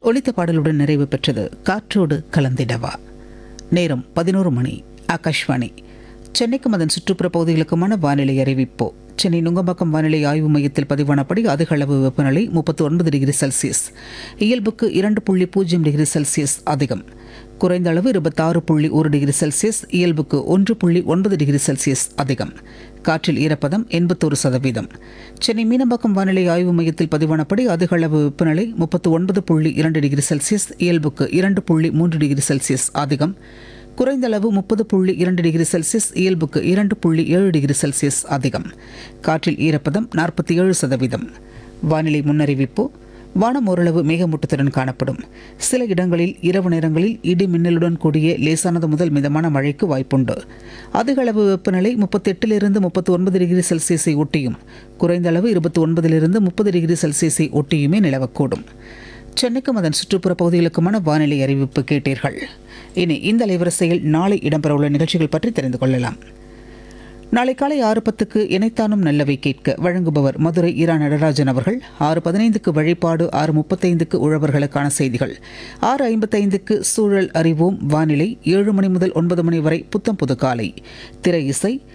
ஒலித்த பாடலுடன் நிறைவு பெற்றது காற்றோடு கலந்திடவா நேரம் பதினோரு மணி ஆகாஷ்வாணி சென்னைக்கும் அதன் சுற்றுப்புற பகுதிகளுக்குமான வானிலை அறிவிப்பு சென்னை நுங்கம்பாக்கம் வானிலை ஆய்வு மையத்தில் பதிவானபடி அதிக அளவு வெப்பநிலை முப்பத்தி ஒன்பது டிகிரி செல்சியஸ் இயல்புக்கு இரண்டு புள்ளி பூஜ்ஜியம் டிகிரி செல்சியஸ் அதிகம் குறைந்த அளவு இருபத்தாறு புள்ளி ஒரு டிகிரி செல்சியஸ் இயல்புக்கு ஒன்று புள்ளி ஒன்பது டிகிரி செல்சியஸ் அதிகம் காற்றில் ஈரப்பதம் எண்பத்தோரு சதவீதம் சென்னை மீனம்பாக்கம் வானிலை ஆய்வு மையத்தில் பதிவானபடி அதிக அளவு வெப்பநிலை முப்பத்து ஒன்பது புள்ளி இரண்டு டிகிரி செல்சியஸ் இயல்புக்கு இரண்டு புள்ளி மூன்று டிகிரி செல்சியஸ் அதிகம் குறைந்த அளவு முப்பது புள்ளி இரண்டு டிகிரி செல்சியஸ் இயல்புக்கு இரண்டு புள்ளி ஏழு டிகிரி செல்சியஸ் அதிகம் காற்றில் ஈரப்பதம் நாற்பத்தி ஏழு சதவீதம் வானிலை முன்னறிவிப்பு வானம் ஓரளவு மேகமூட்டத்துடன் காணப்படும் சில இடங்களில் இரவு நேரங்களில் இடி மின்னலுடன் கூடிய லேசானது முதல் மிதமான மழைக்கு வாய்ப்புண்டு அதிக அளவு வெப்பநிலை முப்பத்தெட்டிலிருந்து முப்பத்தி ஒன்பது டிகிரி செல்சியஸை ஒட்டியும் குறைந்த அளவு இருபத்தி ஒன்பதிலிருந்து முப்பது டிகிரி செல்சியஸை ஒட்டியுமே நிலவக்கூடும் சென்னைக்கும் அதன் சுற்றுப்புற பகுதிகளுக்குமான வானிலை அறிவிப்பு கேட்டீர்கள் இனி இந்த அலைவரிசையில் நாளை இடம்பெறவுள்ள நிகழ்ச்சிகள் பற்றி தெரிந்து கொள்ளலாம் நாளை காலை ஆறு பத்துக்கு இணைத்தானும் நல்லவை கேட்க வழங்குபவர் மதுரை ஈரா நடராஜன் அவர்கள் ஆறு பதினைந்துக்கு வழிபாடு ஆறு முப்பத்தைந்துக்கு உழவர்களுக்கான செய்திகள் ஆறு ஐம்பத்தைந்துக்கு சூழல் அறிவோம் வானிலை ஏழு மணி முதல் ஒன்பது மணி வரை புத்தம் புது காலை திரை இசை